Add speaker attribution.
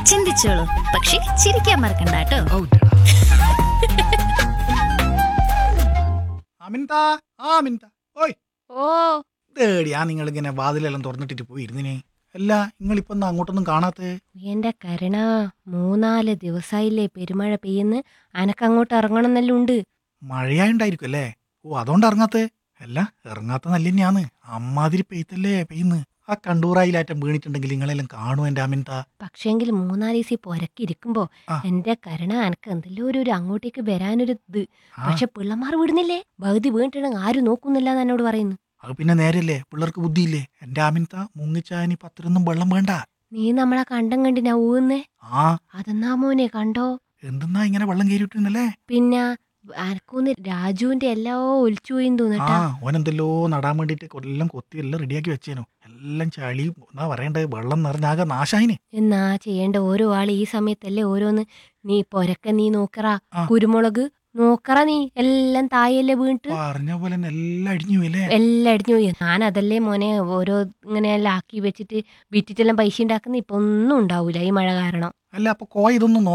Speaker 1: ചിന്തിച്ചോളൂ പക്ഷെ ചിരിക്കാൻ മറക്കണ്ട കേട്ടോ
Speaker 2: അമിൻതാ ആ അമിൻത ഓയ്
Speaker 3: ഓ
Speaker 2: തേടിയാ നിങ്ങൾ ഇങ്ങനെ വാതിലെല്ലാം തുറന്നിട്ടിട്ട് പോയി ഇരുന്നിനെ അല്ല നിങ്ങളിപ്പോ എന്താ അങ്ങോട്ടൊന്നും കാണാത്തേ
Speaker 3: എന്റെ കരുണ മൂന്നാല് ദിവസായില്ലേ പെരുമഴ പെയ്യുന്ന് അനക്കങ്ങോട്ട് ഇറങ്ങണമെന്നെല്ലാം ഉണ്ട്
Speaker 2: മഴയായിണ്ടായിരിക്കും അല്ലേ ഓ അതുകൊണ്ട് ഇറങ്ങാത്തേ അല്ല ഇറങ്ങാത്ത നല്ല തന്നെയാന്ന് അമ്മാതിരി പെയ്ത്തല്ലേ പെയ്യുന്ന് ആ കണ്ടൂറായിലാറ്റം വീണിട്ടുണ്ടെങ്കിൽ നിങ്ങളെല്ലാം കാണും എന്റെ അമിൻത
Speaker 3: പക്ഷേങ്കിൽ മൂന്നാല് ദിവസം പുരക്കിരിക്കുമ്പോ
Speaker 2: ആ.
Speaker 3: എന്റെ കരുണ അനക്ക് എന്തെല്ലോ ഒരു ഒരു അങ്ങോട്ടേക്ക് വരാനൊരു ഇത്
Speaker 2: ആ
Speaker 3: പക്ഷെ പിള്ളമാർ വിടുന്നില്ലേ പകുതി വീണിട്ടുണ്ടെങ്കിൽ ആരും നോക്കുന്നില്ല എന്ന് എന്നോട് പറയുന്നു
Speaker 2: അത് പിന്നെ നേരല്ലേ പിള്ളേർക്ക് ബുദ്ധിയില്ലേ എന്റെ അമിൻത മുങ്ങിച്ചാനി പത്തിരൊന്നും വെള്ളം വേണ്ട
Speaker 3: നീ നമ്മളെ കണ്ടം കണ്ടിനാ ഊന്നേ
Speaker 2: ആ
Speaker 3: അതെന്നാ മോനെ കണ്ടോ
Speaker 2: എന്തെന്നാ ഇങ്ങനെ വെള്ളം കയറിയിട്ടുണ്ടല്ലേ
Speaker 3: പിന്നെ അനക്കൂന്ന് രാജുവിന്റെ എല്ലാ ഒലിച്ചു പോയി
Speaker 2: ആ
Speaker 3: തോന്നട്ടാ
Speaker 2: ഓനെന്തെല്ലോ നടാൻ വേണ്ടിട്ട് എല്ലാം കൊത്തി എല്ലാം റെഡിയാക്കി വെച്ചേനു എല്ലാം ചളി എന്നാ പറയണ്ടത് വെള്ളം നിറഞ്ഞാകെ നാശായിന്
Speaker 3: എന്നാ ചെയ്യേണ്ട ഓരോ ആള് ഈ സമയത്തല്ലേ ഓരോന്ന് നീ പൊരക്ക നീ നോക്കറ
Speaker 2: ആ.
Speaker 3: കുരുമുളക് നോക്കറ നീ എല്ലാം തായല്ലേ വീണിട്ട്
Speaker 2: പറഞ്ഞ പോലെ തന്നെ എല്ലാം അടിഞ്ഞു അല്ലേ
Speaker 3: എല്ലാം അടിഞ്ഞു പോയി ഞാൻ അതല്ലേ മോനെ ഓരോ ഇങ്ങനെ എല്ലാം ആക്കി വെച്ചിട്ട് വിറ്റിട്ടെല്ലാം പൈസ ഉണ്ടാക്കുന്ന ഇപ്പൊ ഒന്നും ഉണ്ടാവൂല ഈ മഴ കാരണം
Speaker 2: അല്ല അപ്പൊ കോയ ഇതൊന്നും